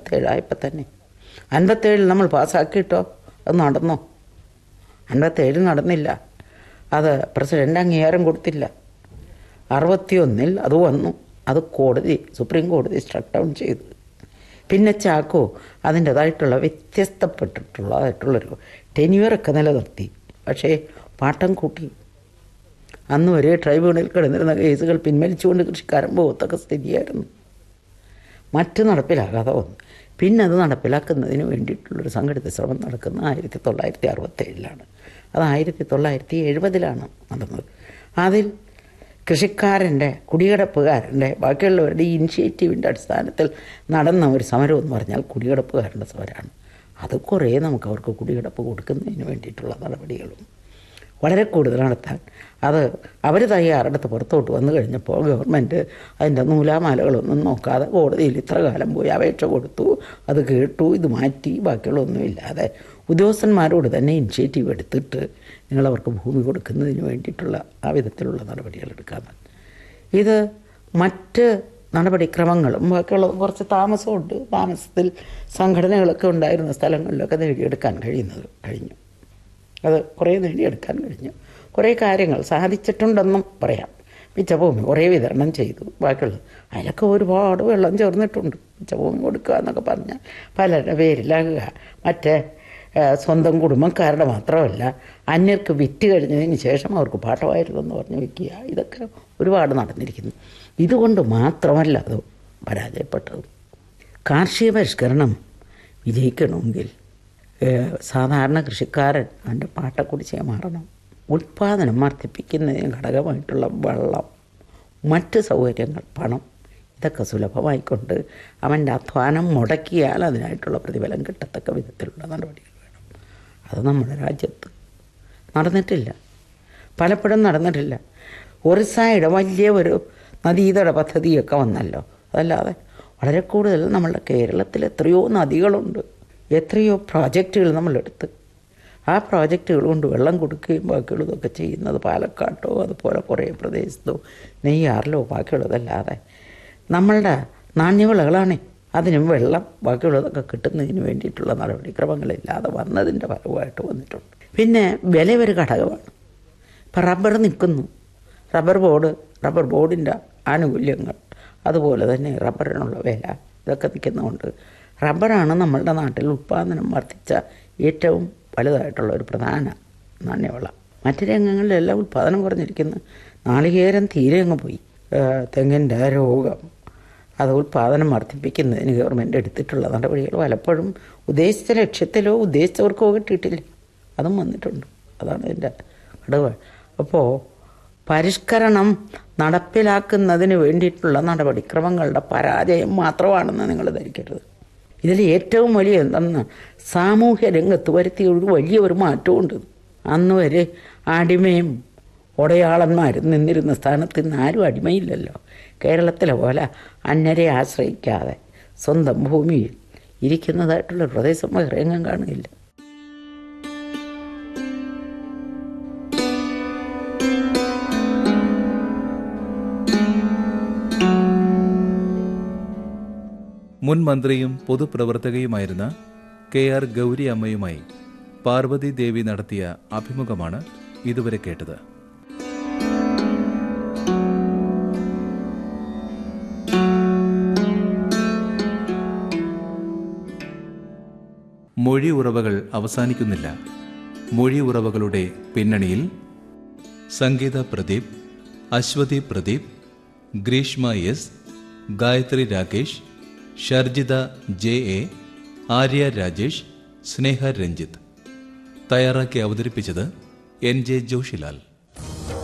അൻപത്തേഴായപ്പോൾ തന്നെ അൻപത്തേഴിൽ നമ്മൾ പാസ്സാക്കിയിട്ടോ അത് നടന്നോ അൻപത്തേഴിൽ നടന്നില്ല അത് പ്രസിഡൻ്റ് അംഗീകാരം കൊടുത്തില്ല അറുപത്തിയൊന്നിൽ അത് വന്നു അത് കോടതി സുപ്രീം കോടതി സ്ട്രക്ക് ഡൗൺ ചെയ്തു പിന്നെ ചാക്കോ അതിൻ്റെതായിട്ടുള്ള വ്യത്യസ്തപ്പെട്ടിട്ടുള്ളതായിട്ടുള്ളൊരു ടെന്യൂറൊക്കെ നിലനിർത്തി പക്ഷേ പാട്ടം കൂട്ടി അന്ന് വരെ ട്രൈബ്യൂണലിൽ കിടന്നിരുന്ന കേസുകൾ പിൻവലിച്ചുകൊണ്ട് കൃഷിക്കാരൻ പോകത്തക്ക സ്ഥിതിയായിരുന്നു മറ്റ് നടപ്പിലാകാതെ വന്നു പിന്നെ അത് നടപ്പിലാക്കുന്നതിന് വേണ്ടിയിട്ടുള്ളൊരു സംഘടിത ശ്രമം നടക്കുന്ന ആയിരത്തി തൊള്ളായിരത്തി അറുപത്തേഴിലാണ് അത് ആയിരത്തി തൊള്ളായിരത്തി എഴുപതിലാണ് നടന്നത് അതിൽ കൃഷിക്കാരൻ്റെ കുടികിടപ്പുകാരൻ്റെ ബാക്കിയുള്ളവരുടെ ഇനിഷ്യേറ്റീവിൻ്റെ അടിസ്ഥാനത്തിൽ നടന്ന ഒരു സമരം എന്ന് പറഞ്ഞാൽ കുടികിടപ്പുകാരൻ്റെ സമരമാണ് അത് കുറേ നമുക്ക് അവർക്ക് കുടികിടപ്പ് കൊടുക്കുന്നതിന് വേണ്ടിയിട്ടുള്ള നടപടികളും വളരെ കൂടുതൽ നടത്താൻ അത് അവർ തയ്യാറെടുത്ത് പുറത്തോട്ട് വന്നു കഴിഞ്ഞപ്പോൾ ഗവൺമെൻറ് അതിൻ്റെ നൂലാമാലകളൊന്നും നോക്കാതെ കോടതിയിൽ ഇത്ര കാലം പോയി അപേക്ഷ കൊടുത്തു അത് കേട്ടു ഇത് മാറ്റി ബാക്കിയുള്ളൊന്നുമില്ലാതെ ഉദ്യോഗസ്ഥന്മാരോട് തന്നെ ഇനിഷ്യേറ്റീവ് എടുത്തിട്ട് നിങ്ങളവർക്ക് ഭൂമി കൊടുക്കുന്നതിന് വേണ്ടിയിട്ടുള്ള ആ വിധത്തിലുള്ള നടപടികൾ എടുക്കാൻ ഇത് മറ്റ് നടപടിക്രമങ്ങളും ബാക്കിയുള്ള കുറച്ച് താമസമുണ്ട് താമസത്തിൽ സംഘടനകളൊക്കെ ഉണ്ടായിരുന്ന സ്ഥലങ്ങളിലൊക്കെ നേടിയെടുക്കാൻ കഴിയുന്നത് കഴിഞ്ഞു അത് കുറേ നേടിയെടുക്കാൻ കഴിഞ്ഞു കുറേ കാര്യങ്ങൾ സാധിച്ചിട്ടുണ്ടെന്നും പറയാം മിച്ചഭൂമി കുറേ വിതരണം ചെയ്തു ബാക്കിയുള്ളത് അതിലൊക്കെ ഒരുപാട് വെള്ളം ചേർന്നിട്ടുണ്ട് മിച്ചഭൂമി കൊടുക്കുക എന്നൊക്കെ പറഞ്ഞാൽ പലരുടെ പേരിലാകുക മറ്റേ ഏഹ്, സ്വന്തം കുടുംബക്കാരുടെ മാത്രമല്ല അന്യർക്ക് വിറ്റ് കഴിഞ്ഞതിന് ശേഷം അവർക്ക് പാട്ടമായിരുന്നെന്ന് പറഞ്ഞ് വിൽക്കുക ഇതൊക്കെ ഒരുപാട് നടന്നിരിക്കുന്നു ഇതുകൊണ്ട് മാത്രമല്ല അത് പരാജയപ്പെട്ടത് കാർഷിക പരിഷ്കരണം വിജയിക്കണമെങ്കിൽ ഏഹ്, സാധാരണ കൃഷിക്കാരൻ അവൻ്റെ പാട്ടക്കുടിശ്ശിക മാറണം ഉൽപ്പാദനം വർദ്ധിപ്പിക്കുന്നതിന് ഘടകമായിട്ടുള്ള വെള്ളം മറ്റ് സൗകര്യങ്ങൾ പണം ഇതൊക്കെ സുലഭമായിക്കൊണ്ട് അവൻ്റെ അധ്വാനം മുടക്കിയാൽ അതിനായിട്ടുള്ള പ്രതിഫലം കിട്ടത്തക്ക വിധത്തിലുള്ള നടപടികൾ വേണം അത് നമ്മുടെ രാജ്യത്ത് നടന്നിട്ടില്ല പലപ്പോഴും നടന്നിട്ടില്ല ഒറിസായുടെ വലിയ ഒരു നദീതട പദ്ധതിയൊക്കെ വന്നല്ലോ അതല്ലാതെ വളരെ കൂടുതൽ നമ്മളുടെ കേരളത്തിൽ എത്രയോ നദികളുണ്ട് എത്രയോ പ്രോജക്റ്റുകൾ നമ്മളെടുത്ത് ആ പ്രോജക്റ്റുകൾ കൊണ്ട് വെള്ളം കൊടുക്കുകയും ബാക്കിയുള്ളതൊക്കെ ചെയ്യുന്നത് പാലക്കാട്ടോ അതുപോലെ കുറേ പ്രദേശത്തോ നെയ്യാറിലോ ബാക്കിയുള്ളതല്ലാതെ നമ്മളുടെ നാണ്യവിളകളാണ് അതിനും വെള്ളം ബാക്കിയുള്ളതൊക്കെ കിട്ടുന്നതിന് വേണ്ടിയിട്ടുള്ള നടപടിക്രമങ്ങളില്ലാതെ വന്നതിൻ്റെ ഫലമായിട്ട് വന്നിട്ടുണ്ട് പിന്നെ വില ഒരു ഘടകമാണ് ഇപ്പം റബ്ബർ നിൽക്കുന്നു റബ്ബർ ബോർഡ് റബ്ബർ ബോർഡിൻ്റെ ആനുകൂല്യങ്ങൾ അതുപോലെ തന്നെ റബ്ബറിനുള്ള വില ഇതൊക്കെ നിൽക്കുന്നതുകൊണ്ട് റബ്ബറാണ് നമ്മളുടെ നാട്ടിൽ ഉൽപ്പാദനം വർദ്ധിച്ച ഏറ്റവും വലുതായിട്ടുള്ള ഒരു പ്രധാന നാണ്യവിള മറ്റ് രംഗങ്ങളിലെല്ലാം ഉൽപ്പാദനം കുറഞ്ഞിരിക്കുന്നു നാളികേരം തീരെ അങ്ങ് പോയി ഏഹ് തെങ്ങിൻ്റെ രോഗം അത് ഉൽപ്പാദനം വർദ്ധിപ്പിക്കുന്നതിന് ഗവൺമെൻറ് എടുത്തിട്ടുള്ള നടപടികൾ പലപ്പോഴും ഉദ്ദേശിച്ച ലക്ഷ്യത്തിലോ ഉദ്ദേശിച്ചവർക്കോ കിട്ടിയിട്ടില്ല അതും വന്നിട്ടുണ്ട് അതാണ് ഇതിൻ്റെ ഘടകം അപ്പോൾ പരിഷ്കരണം നടപ്പിലാക്കുന്നതിന് വേണ്ടിയിട്ടുള്ള നടപടിക്രമങ്ങളുടെ പരാജയം മാത്രമാണെന്ന് നിങ്ങൾ ധരിക്കരുത് ഇതിൽ ഏറ്റവും വലിയ എന്തെന്ന് സാമൂഹ്യ രംഗത്ത് വരുത്തിയ ഒരു വലിയ ഒരു മാറ്റമുണ്ട് അന്ന് വരെ അടിമയും ഒടയാളന്മാരും നിന്നിരുന്ന സ്ഥാനത്ത് ഇന്ന് ആരും അടിമയില്ലല്ലോ കേരളത്തിലെ പോലെ അന്യരെ ആശ്രയിക്കാതെ സ്വന്തം ഭൂമിയിൽ ഇരിക്കുന്നതായിട്ടുള്ള പ്രദേശം വേറെ എങ്ങും കാണുകയില്ല മുൻ മന്ത്രിയും പൊതുപ്രവർത്തകയുമായിരുന്ന കെ ആർ ഗൗരി അമ്മയുമായി പാർവതി ദേവി നടത്തിയ അഭിമുഖമാണ് ഇതുവരെ കേട്ടത് മൊഴി ഉറവകൾ അവസാനിക്കുന്നില്ല മൊഴി ഉറവകളുടെ പിന്നണിയിൽ Sangeetha Pradeep Aswathi Pradeep Greeshma S Gayathri Rakesh Sharjitha J A Arya Rajesh Sneha Ranjith തയ്യാറാക്കി അവതരിപ്പിച്ചത് എൻ ജെ ജോഷിലാൽ